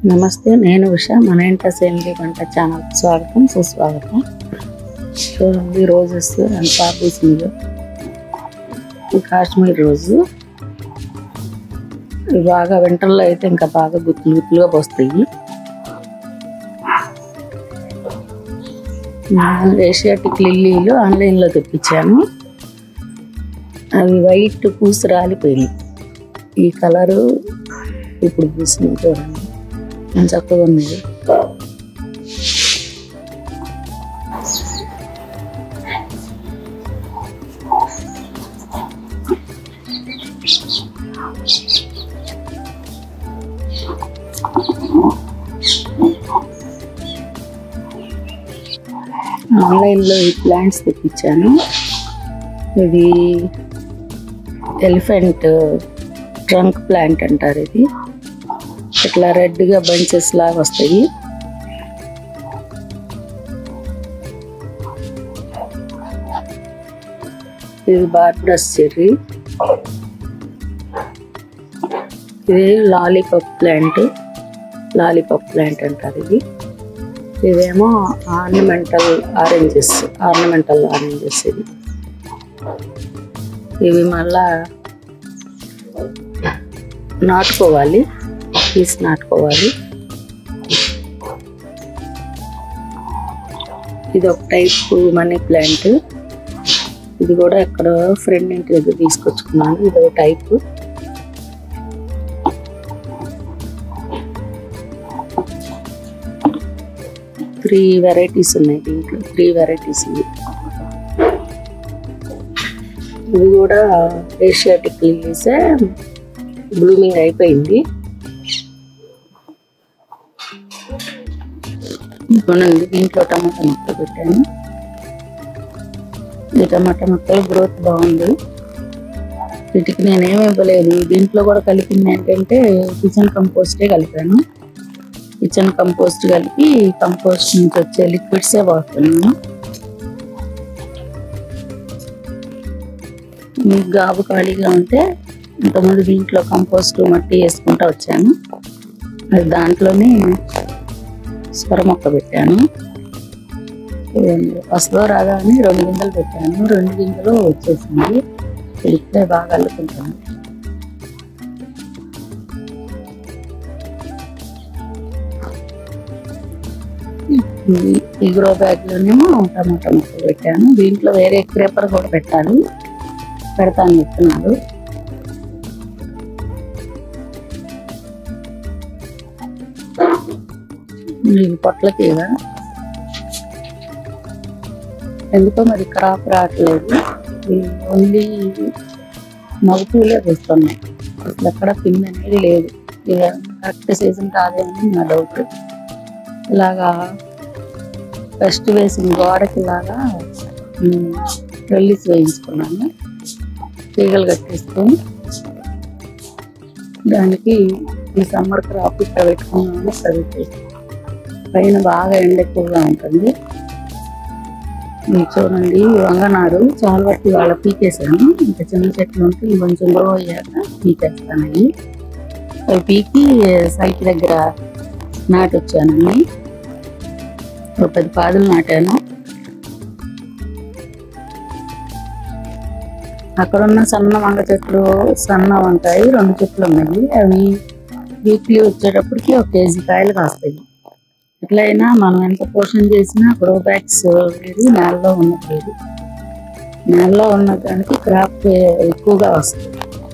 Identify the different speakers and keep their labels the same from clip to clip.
Speaker 1: నమస్తే నేను ఉష మన ఇంట సేంద్రియ వంట ఛానల్ స్వాగతం సుస్వాగతం చూడండి రోజెస్ ఎంత పూసిందో ఈ కాశ్మీర్ రోజు ఇవి బాగా వింటర్లో అయితే ఇంకా బాగా గుత్తులు గుత్తులుగా పోస్తాయి నేను ఏషియాటిక్ లిల్లీలు ఆన్లైన్లో తెప్పించాను అవి వైట్ పూసి రాలిపోయినాయి ఈ కలరు ఇప్పుడు పూసింది చూడండి ఎంత చక్కగా ఉంది ఆన్లైన్లో ఈ ప్లాంట్స్ తెప్పించాను ఇది ఎలిఫెంట్ ట్రంక్ ప్లాంట్ అంటారు ఇది ఇట్లా రెడ్గా బంచెస్ లాగా వస్తాయి ఇది బార్బరస్ చెర్రీ ఇది లాలీపాప్ ప్లాంట్ లాలీపాప్ ప్లాంట్ అంటారు ఇది ఇదేమో ఆర్నమెంటల్ ఆరెంజెస్ ఆర్నమెంటల్ ఆరెంజెస్ ఇది ఇవి మళ్ళా నాటుకోవాలి తీసి నాటుకోవాలి ఇది ఒక టైప్ మనీ ప్లాంట్ ఇది కూడా ఎక్కడ ఫ్రెండ్ ఇంటి దగ్గర తీసుకొచ్చుకున్నాను ఇది ఒక టైప్ త్రీ వెరైటీస్ ఉన్నాయి దీంట్లో త్రీ వెరైటీస్ ఇవి ఇది కూడా ఏషియాటిక్ లిల్లీసే బ్లూమింగ్ అయిపోయింది ఇదిగోనండి దీంట్లో టమాటా మొక్కలు పెట్టాను ఈ టమాటా మొక్కలు గ్రోత్ బాగుంది వీటికి నేనేమి ఇవ్వలేదు దీంట్లో కూడా కలిపింది ఏంటంటే కిచెన్ కంపోస్టే కలిపాను కిచెన్ కంపోస్ట్ కలిపి కంపోస్ట్ నుంచి వచ్చే లిక్విడ్సే వాడుతున్నాను మీకు గాబు ఖాళీగా ఉంటే ఇంతకుముందు దీంట్లో కంపోస్ట్ మట్టి వేసుకుంటా వచ్చాను అది దాంట్లోనే స్వర మొక్క పెట్టాను వస్తుందో రాదా అని రెండు గింజలు పెట్టాను రెండు గింజలు వచ్చేసింది ఇప్పుడే బాగా అల్లుకుంటాను ఈ- ఈ గ్రో బ్యాగ్ లోనేమో టమాటా మొక్కలు పెట్టాను దీంట్లో వేరే క్రేపర్ కూడా పెట్టాలి పెడతాను చెప్తున్నాడు ఇది పొట్ల తీగ ఎందుకో మరి క్రాప్ రావట్లేదు ఈ ఓన్లీ మగపూలే వస్తున్నాయి అసలు ఎక్కడ పిన్ అనేది లేదు ఇక కరెక్ట్ సీజన్ కాదేమని నా డౌట్ ఇలాగా ఫస్ట్ వేసిన గోడకి ఇలాగా రెల్లిస్ వేయించుకున్నాను తీగలు కట్టేసుకొని దానికి ఈ సమ్మర్ క్రాప్ ఇక్కడ పెట్టుకున్నాను ఇక్కడ పెట్టేసి పైన బాగా ఎండ ఎక్కువగా ఉంటుంది ఇది చూడండి ఈ వంగనారు చాలా వరకు వాళ్ళ పీకేసాను ఇంకా చిన్న చెట్లు ఉంటే ఇవి కొంచెం గ్రో అయ్యాక పీకేస్తాను అవి అవి పీకి సైకి దగ్గర నాటొచ్చానండి ఒక పది పాదులు నాటాను అక్కడ ఉన్న సన్న వంగ చెట్లు సన్న వంకాయ రెండు చెట్లు ఉన్నాయి అవి వీక్లీ వచ్చేటప్పటికి ఒక కేజీ కాయలు కాస్తాయి ఎట్లయినా మనం ఎంత పోషణ చేసినా గ్రో బ్యాగ్స్ వేరు నేలలో ఉన్నది వేరు నేలలో ఉన్న దానికి క్రాప్ ఎక్కువగా వస్తుంది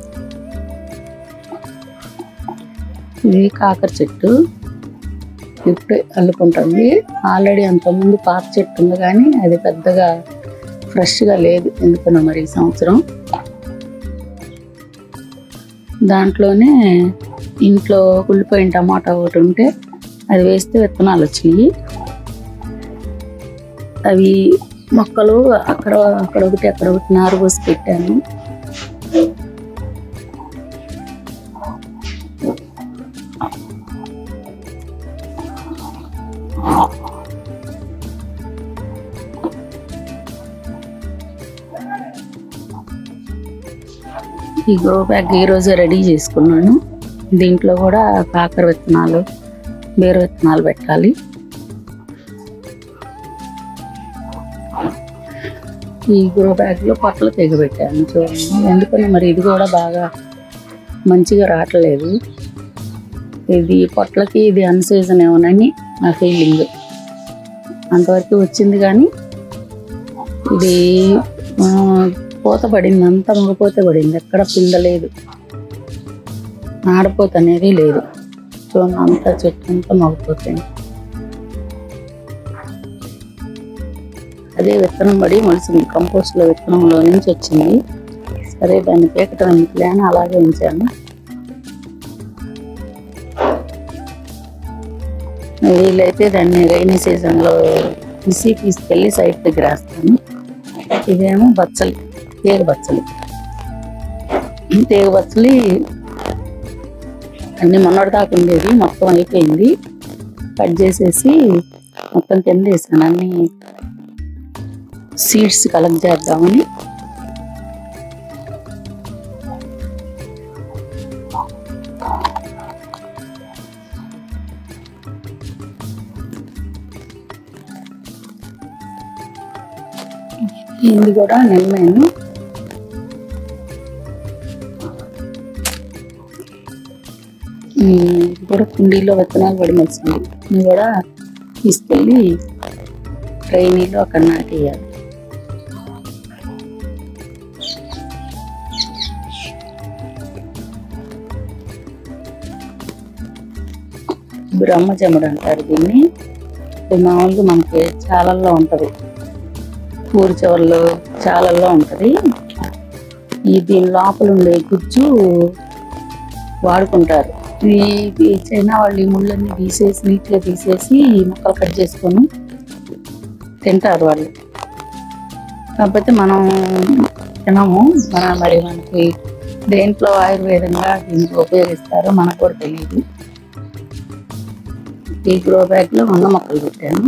Speaker 1: ఇది కాకర చెట్టు ఇప్పుడే అల్లుకుంటుంది ఆల్రెడీ అంతకుముందు పాత చెట్టు ఉంది కానీ అది పెద్దగా ఫ్రెష్గా లేదు ఎందుకనో మరి ఈ సంవత్సరం దాంట్లోనే ఇంట్లో కుళ్ళిపోయిన టమాటా ఒకటి ఉంటే అది వేస్తే విత్తనాలు వచ్చినాయి అవి మొక్కలు అక్కడ అక్కడ ఒకటి అక్కడ ఒకటి నారు పోసి పెట్టాను ఈ గ్రో బ్యాగ్ ఈ రోజే రెడీ చేసుకున్నాను దీంట్లో కూడా కాకర విత్తనాలు బేరు విత్తనాలు పెట్టాలి ఈ గ్రో బ్యాగ్లో పొట్టలు తెగబెట్టాను చూడండి ఎందుకని మరి ఇది కూడా బాగా మంచిగా రావట్లేదు ఇది పొట్లకి ఇది అన్సీజన్ ఏమోనని నా ఫీలింగ్ అంతవరకు వచ్చింది కానీ ఇది ఆ, పూత పడింది అంతా మగపోతే పడింది ఎక్కడ పిందలేదు ఆడపోత అనేది లేదు చూడండి అంతా చెట్టు అంతా మగపోతుంది అదే విత్తనం పడి మొలిసింది కంపోస్ట్ లో విత్తనంలో నుంచి వచ్చింది సరే దాన్ని పీకటం ఎందుకులే అని అలాగే ఉంచాను వీలైతే దాన్ని రైనీ సీజన్ లో తీసి తీసుకెళ్లి సైడ్ దగ్గర వేస్తాను ఇదేమో బచ్చలి తీగ బచ్చలి తీగ బచ్చలి అన్ని మొన్నటి దాకా ఉండేది మొత్తం అయిపోయింది కట్ చేసేసి మొత్తం కింద వేసాను అన్ని సీడ్స్ కలెక్ట్ చేద్దామని ఇది కూడా నిమ్మేను ఉమ్, ఇది కూడా కుండీలో విత్తనాలు పడి మెలిసింది ఇది కూడా తీసుకెళ్ళి ట్రైనీలో అక్కడ నాటేయాలి బ్రహ్మజముడు అంటారు దీన్ని ఇది మామూలుగా మనకి చాలల్లో ఉంటది ఊరి చివర్లో చాలల్లో ఉంటది ఈ దీని లోపల ఉండే గుజ్జు వాడుకుంటారు ఈ ఈ చైనా వాళ్ళు ఈ ముళ్ళన్నీ తీసేసి నీట్గా తీసేసి ముక్కలు కట్ చేసుకొని తింటారు వాళ్ళు కాకపోతే మనం తినము మన మరి మనకి దేంట్లో ఆయుర్వేదంగా దీనికి ఉపయోగిస్తారో మనకు కూడా తెలియదు ఈ గ్రో బ్యాగ్ లో వంగ మొక్కలు పెట్టాను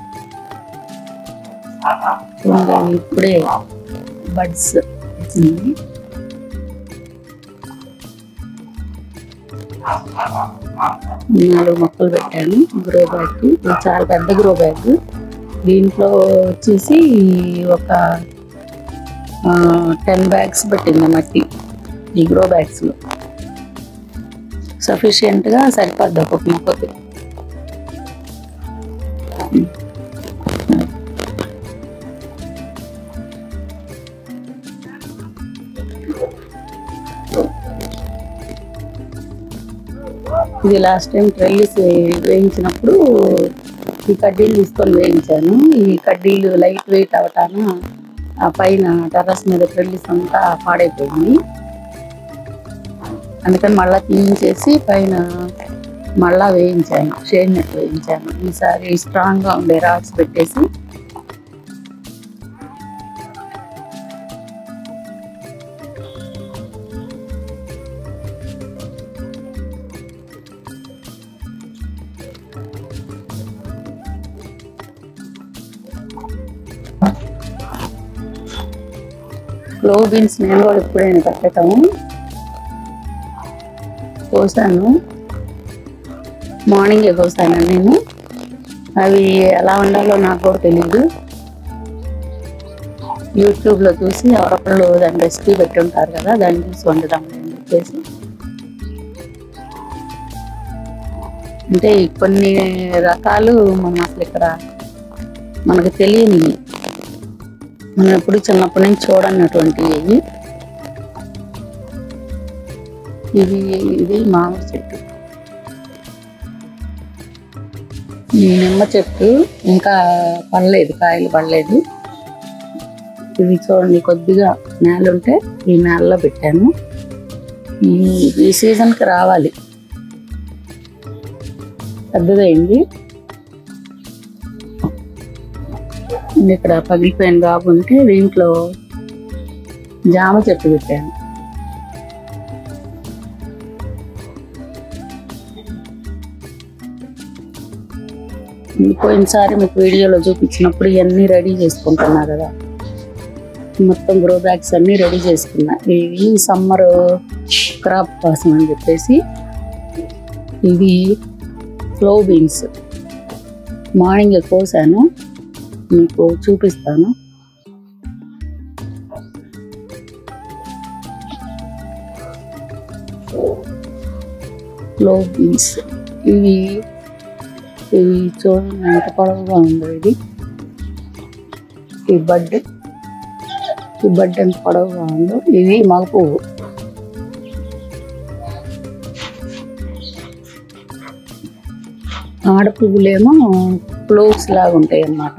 Speaker 1: చూడండి, ఇప్పుడే బడ్స్ వచ్చింది నాలుగు మొక్కలు పెట్టాను గ్రో బ్యాగ్ ఇది చాలా పెద్ద గ్రో బ్యాగ్ దీంట్లో వచ్చేసి ఒక టెన్ బ్యాగ్స్ పెట్టింది మట్టి ఈ గ్రో బ్యాగ్స్ లో సఫిషియెంట్ గా సరిపోద్ది ఒక్కొక్క మొక్కకి ఇది లాస్ట్ టైం ట్రైల్స్ వేయించినప్పుడు ఈ కడ్డీలు తీసుకొని వేయించాను ఈ కడ్డీలు లైట్ వెయిట్ అవటాన ఆ పైన టెర్రస్ మీద ట్రెల్లిస్ అంతా పాడైపోయింది అందుకని మళ్ళా తీయించేసి పైన మళ్ళా వేయించాను షేడ్ నెట్ వేయించాను ఈసారి స్ట్రాంగ్ గా ఉండే రాడ్స్ పెట్టేసి లో బీన్స్ నేను కూడా ఎప్పుడైనా పెట్టటము కోసాను మార్నింగే కోసాను నేను అవి ఎలా ఉండాలో నాకు కూడా తెలియదు యూట్యూబ్లో చూసి ఎవరొకళ్ళు దాని రెసిపీ పెట్టి ఉంటారు కదా దాన్ని చూసి వండుదాం అని చెప్పేసి అంటే ఈ కొన్ని రకాలు మనం అసలు ఇక్కడ మనకు తెలియని మనం ఎప్పుడు చిన్నప్పటి నుంచి చూడనటువంటివి ఇవి ఇది ఇది మామిడి చెట్టు ఈ నిమ్మ చెట్టు ఇంకా పడలేదు కాయలు పడలేదు ఇవి చూడండి కొద్దిగా నేల ఉంటే ఈ నేలలో పెట్టాను ఈ ఈ సీజన్కి రావాలి పెద్దదైంది ఇక్కడ పగిలిపోయిన గాబు ఉంటే దీంట్లో జామ చెట్టు పెట్టాను పోయినసారి మీకు వీడియోలో చూపించినప్పుడు ఇవన్నీ రెడీ చేసుకుంటున్నా కదా మొత్తం గ్రో బ్యాగ్స్ అన్ని రెడీ చేసుకున్నా ఇవి సమ్మర్ క్రాప్ కోసం అని చెప్పేసి ఇవి ఫ్లో బీన్స్ మార్నింగ్ కోసాను మీకు చూపిస్తాను ఫ్లో బీన్స్ ఇవి ఇవి చూడండి ఎంత పొడవుగా ఉందో ఇది ఈ బడ్ ఈ బడ్ ఎంత పొడవుగా ఉందో ఇవి మగ పువ్వు ఆడ పువ్వులేమో ఫ్లోక్స్ లాగా ఉంటాయి అన్నమాట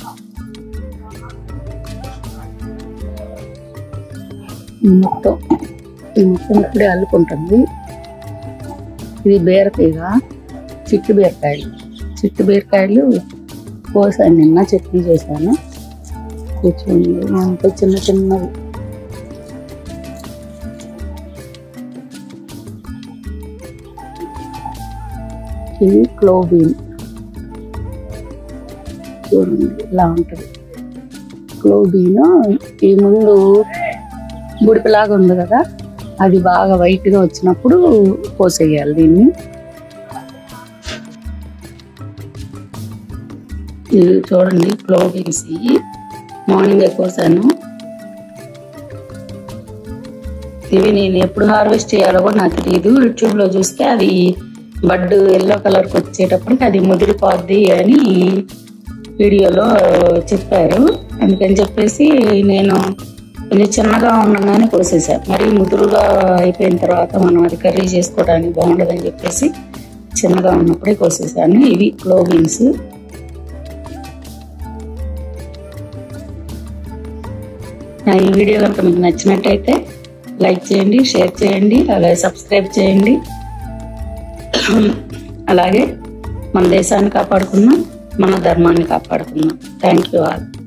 Speaker 1: ఈ మొత్తం ఈ మొత్తం ఇప్పుడే అల్లుకుంటుంది ఇది బీరకాయగా చిట్టు బీరకాయలు చిట్టు బీరకాయలు కోసాను నిన్న చట్నీ చేశాను కూర్చోండి అంత చిన్న చిన్నవి ఇది క్లోబీన్ చూడండి ఇలా ఉంటుంది క్లోబీన్ ఈ ముందు బుడిపిలాగా ఉంది కదా అది బాగా వైట్గా వచ్చినప్పుడు కోసేయాలి దీన్ని ఇది చూడండి క్లోబీన్స్ ఇవి మార్నింగ్ కోసాను ఇవి నేను ఎప్పుడు హార్వెస్ట్ చేయాలో కూడా నాకు తెలియదు యూట్యూబ్లో చూస్తే అది బడ్ ఎల్లో కలర్కి వచ్చేటప్పటికి అది ముదిరిపోద్ది అని వీడియోలో చెప్పారు అందుకని చెప్పేసి నేను కొంచెం చిన్నగా ఉండగానే కోసేసాను మరి ముదురుగా అయిపోయిన తర్వాత మనం అది కర్రీ చేసుకోవడానికి బాగుండదని చెప్పేసి చిన్నగా ఉన్నప్పుడే కోసేసాను ఇవి క్లోబీన్స్ నా ఈ వీడియో కనుక మీకు నచ్చినట్టయితే లైక్ చేయండి షేర్ చేయండి అలాగే సబ్స్క్రైబ్ చేయండి అలాగే మన దేశాన్ని కాపాడుకుందాం మన ధర్మాన్ని కాపాడుకుందాం థ్యాంక్ యూ ఆల్